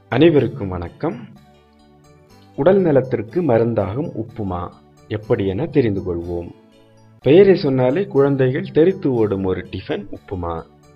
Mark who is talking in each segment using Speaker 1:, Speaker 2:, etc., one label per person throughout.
Speaker 1: அனைவருக்கும் வணக்கம் உடல் நலத்திற்கு மருந்தாகும் உப்புமா எப்படி என தெரிந்து கொள்வோம் பெயரை சொன்னாலே குழந்தைகள் தெரித்து ஓடும் ஒரு டிஃபன் உப்புமா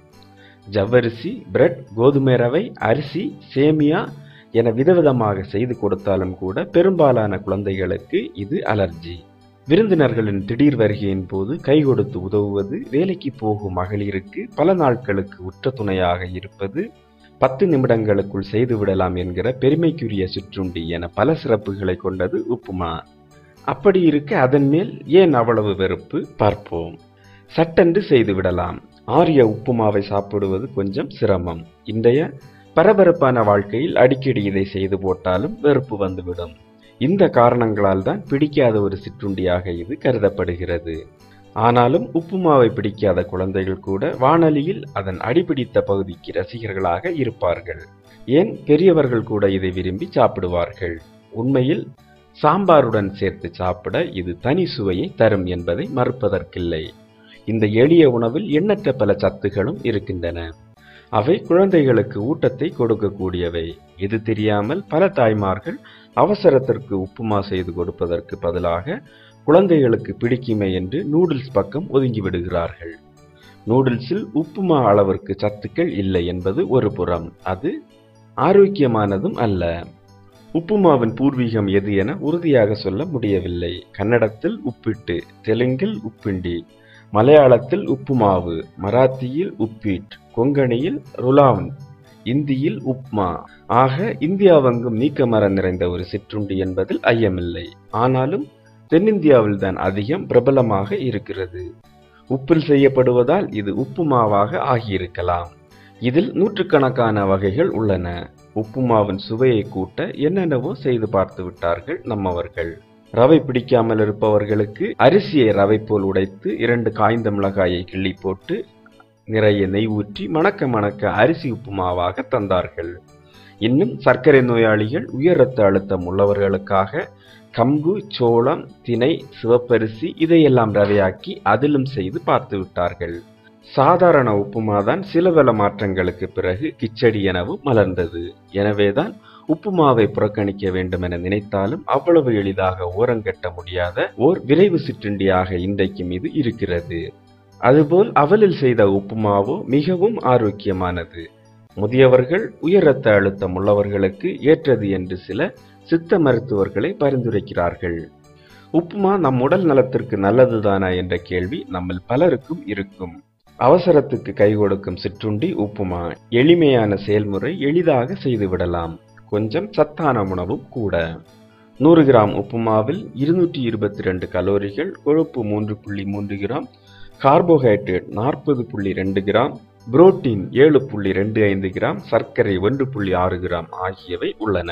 Speaker 1: ஜவ்வரிசி பிரெட் கோதுமை ரவை அரிசி சேமியா என விதவிதமாக செய்து கொடுத்தாலும் கூட பெரும்பாலான குழந்தைகளுக்கு இது அலர்ஜி விருந்தினர்களின் திடீர் வருகையின் போது கை கொடுத்து உதவுவது வேலைக்கு போகும் மகளிருக்கு பல நாட்களுக்கு உற்ற துணையாக இருப்பது பத்து நிமிடங்களுக்குள் செய்துவிடலாம் என்கிற பெருமைக்குரிய சிற்றுண்டி என பல சிறப்புகளை கொண்டது உப்புமா அப்படி இருக்க அதன் மேல் ஏன் அவ்வளவு வெறுப்பு பார்ப்போம் சட்டென்று செய்துவிடலாம் ஆரிய உப்புமாவை சாப்பிடுவது கொஞ்சம் சிரமம் இன்றைய பரபரப்பான வாழ்க்கையில் அடிக்கடி இதை செய்து போட்டாலும் வெறுப்பு வந்துவிடும் இந்த காரணங்களால் தான் பிடிக்காத ஒரு சிற்றுண்டியாக இது கருதப்படுகிறது ஆனாலும் உப்புமாவை பிடிக்காத குழந்தைகள் கூட வானொலியில் அதன் அடிபிடித்த பகுதிக்கு ரசிகர்களாக இருப்பார்கள் ஏன் பெரியவர்கள் கூட இதை விரும்பி சாப்பிடுவார்கள் உண்மையில் சாம்பாருடன் சேர்த்து சாப்பிட இது தனி சுவையை தரும் என்பதை மறுப்பதற்கில்லை இந்த எளிய உணவில் எண்ணற்ற பல சத்துகளும் இருக்கின்றன அவை குழந்தைகளுக்கு ஊட்டத்தை கொடுக்கக்கூடியவை இது தெரியாமல் பல தாய்மார்கள் அவசரத்திற்கு உப்புமா செய்து கொடுப்பதற்கு பதிலாக குழந்தைகளுக்கு பிடிக்குமே என்று நூடுல்ஸ் பக்கம் ஒதுங்கி விடுகிறார்கள் நூடுல்ஸில் உப்புமா அளவிற்கு சத்துக்கள் இல்லை என்பது ஒரு புறம் அது ஆரோக்கியமானதும் அல்ல உப்புமாவின் பூர்வீகம் எது என உறுதியாக சொல்ல முடியவில்லை கன்னடத்தில் உப்பிட்டு தெலுங்கில் உப்பிண்டி மலையாளத்தில் உப்புமாவு மராத்தியில் உப்பீட் கொங்கணியில் ருலாவன் இந்தியில் உப்மா ஆக இந்தியாவெங்கும் நீக்கமர நிறைந்த ஒரு சிற்றுண்டி என்பதில் ஐயமில்லை ஆனாலும் தென்னிந்தியாவில் தான் அதிகம் பிரபலமாக இருக்கிறது உப்பில் செய்யப்படுவதால் இது உப்புமாவாக ஆகியிருக்கலாம் இதில் நூற்றுக்கணக்கான வகைகள் உள்ளன உப்புமாவின் சுவையை கூட்ட என்னென்னவோ செய்து பார்த்து விட்டார்கள் நம்மவர்கள் ரவை பிடிக்காமல் இருப்பவர்களுக்கு அரிசியை ரவை போல் உடைத்து இரண்டு காய்ந்த மிளகாயை கிள்ளி போட்டு நிறைய நெய் ஊற்றி மணக்க மணக்க அரிசி உப்புமாவாக தந்தார்கள் இன்னும் சர்க்கரை நோயாளிகள் உயர் இரத்த அழுத்தம் உள்ளவர்களுக்காக கம்பு சோளம் திணை சிவப்பரிசி இதையெல்லாம் ரவையாக்கி அதிலும் செய்து பார்த்து விட்டார்கள் சாதாரண உப்புமாதான் சில பல மாற்றங்களுக்கு பிறகு கிச்சடி எனவும் மலர்ந்தது எனவேதான் உப்புமாவை புறக்கணிக்க வேண்டும் என நினைத்தாலும் அவ்வளவு எளிதாக ஓரங்கட்ட முடியாத ஓர் விரைவு சிற்றுண்டியாக இன்றைக்கும் இது இருக்கிறது அதுபோல் அவலில் செய்த உப்புமாவோ மிகவும் ஆரோக்கியமானது முதியவர்கள் உயர் இரத்த அழுத்தம் உள்ளவர்களுக்கு ஏற்றது என்று சில சித்த மருத்துவர்களை பரிந்துரைக்கிறார்கள் உப்புமா நம் உடல் நலத்திற்கு நல்லதுதானா என்ற கேள்வி நம்மில் பலருக்கும் இருக்கும் அவசரத்துக்கு கை கொடுக்கும் சிற்றுண்டி உப்புமா எளிமையான செயல்முறை எளிதாக செய்துவிடலாம் கொஞ்சம் சத்தான உணவும் கூட நூறு கிராம் உப்புமாவில் இருநூற்றி இருபத்தி ரெண்டு கலோரிகள் கொழுப்பு மூன்று புள்ளி மூன்று கிராம் கார்போஹைட்ரேட் நாற்பது புள்ளி ரெண்டு கிராம் புரோட்டீன் ஏழு புள்ளி ரெண்டு ஐந்து கிராம் சர்க்கரை ஒன்று புள்ளி ஆறு கிராம் ஆகியவை உள்ளன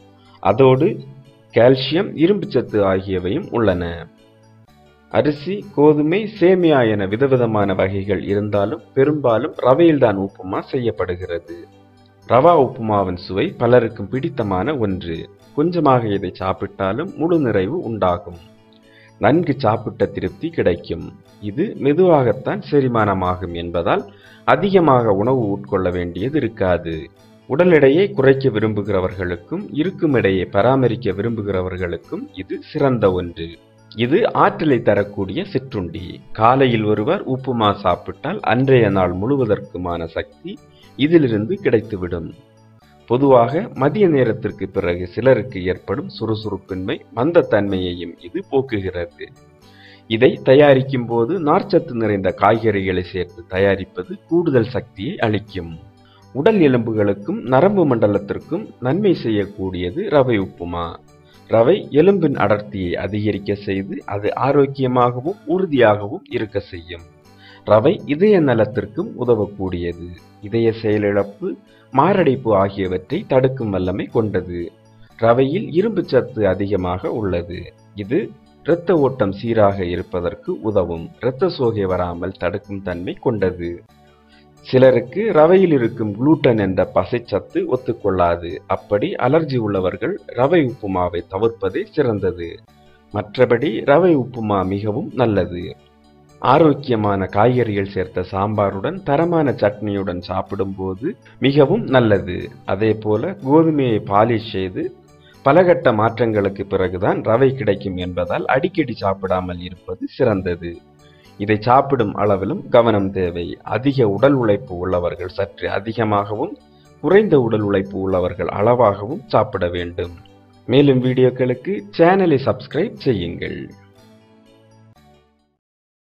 Speaker 1: அதோடு கால்சியம் இரும்புச்சத்து ஆகியவையும் உள்ளன அரிசி கோதுமை சேமியா என விதவிதமான வகைகள் இருந்தாலும் பெரும்பாலும் ரவையில்தான் உப்புமா செய்யப்படுகிறது ரவா உப்புமாவின் சுவை பலருக்கும் பிடித்தமான ஒன்று கொஞ்சமாக இதை சாப்பிட்டாலும் முழு நிறைவு உண்டாகும் நன்கு சாப்பிட்ட திருப்தி கிடைக்கும் இது மெதுவாகத்தான் செரிமானமாகும் என்பதால் அதிகமாக உணவு உட்கொள்ள வேண்டியது இருக்காது உடல் எடையை குறைக்க விரும்புகிறவர்களுக்கும் இருக்கும் எடையை பராமரிக்க விரும்புகிறவர்களுக்கும் இது சிறந்த ஒன்று இது ஆற்றலை தரக்கூடிய சிற்றுண்டி காலையில் ஒருவர் உப்புமா சாப்பிட்டால் அன்றைய நாள் முழுவதற்குமான சக்தி இதிலிருந்து கிடைத்துவிடும் பொதுவாக மதிய நேரத்திற்கு பிறகு சிலருக்கு ஏற்படும் சுறுசுறுப்பின்மை மந்தத்தன்மையையும் இது போக்குகிறது இதை தயாரிக்கும் போது நார்ச்சத்து நிறைந்த காய்கறிகளை சேர்த்து தயாரிப்பது கூடுதல் சக்தியை அளிக்கும் உடல் எலும்புகளுக்கும் நரம்பு மண்டலத்திற்கும் நன்மை செய்யக்கூடியது ரவை உப்புமா ரவை எலும்பின் அடர்த்தியை அதிகரிக்க செய்து அது ஆரோக்கியமாகவும் உறுதியாகவும் இருக்க செய்யும் ரவை இதய நலத்திற்கும் உதவக்கூடியது இதய செயலிழப்பு மாரடைப்பு ஆகியவற்றை தடுக்கும் வல்லமை கொண்டது ரவையில் இரும்பு சத்து அதிகமாக உள்ளது இது இரத்த ஓட்டம் சீராக இருப்பதற்கு உதவும் இரத்த சோகை வராமல் தடுக்கும் தன்மை கொண்டது சிலருக்கு ரவையில் இருக்கும் குளூட்டன் என்ற பசைச்சத்து ஒத்துக்கொள்ளாது அப்படி அலர்ஜி உள்ளவர்கள் ரவை உப்புமாவை தவிர்ப்பதே சிறந்தது மற்றபடி ரவை உப்புமா மிகவும் நல்லது ஆரோக்கியமான காய்கறிகள் சேர்த்த சாம்பாருடன் தரமான சட்னியுடன் சாப்பிடும்போது மிகவும் நல்லது அதே போல கோதுமையை பாலிஷ் செய்து பலகட்ட மாற்றங்களுக்கு பிறகுதான் ரவை கிடைக்கும் என்பதால் அடிக்கடி சாப்பிடாமல் இருப்பது சிறந்தது இதை சாப்பிடும் அளவிலும் கவனம் தேவை அதிக உடல் உழைப்பு உள்ளவர்கள் சற்று அதிகமாகவும் குறைந்த உடல் உழைப்பு உள்ளவர்கள் அளவாகவும் சாப்பிட வேண்டும் மேலும் வீடியோக்களுக்கு சேனலை சப்ஸ்கிரைப் செய்யுங்கள்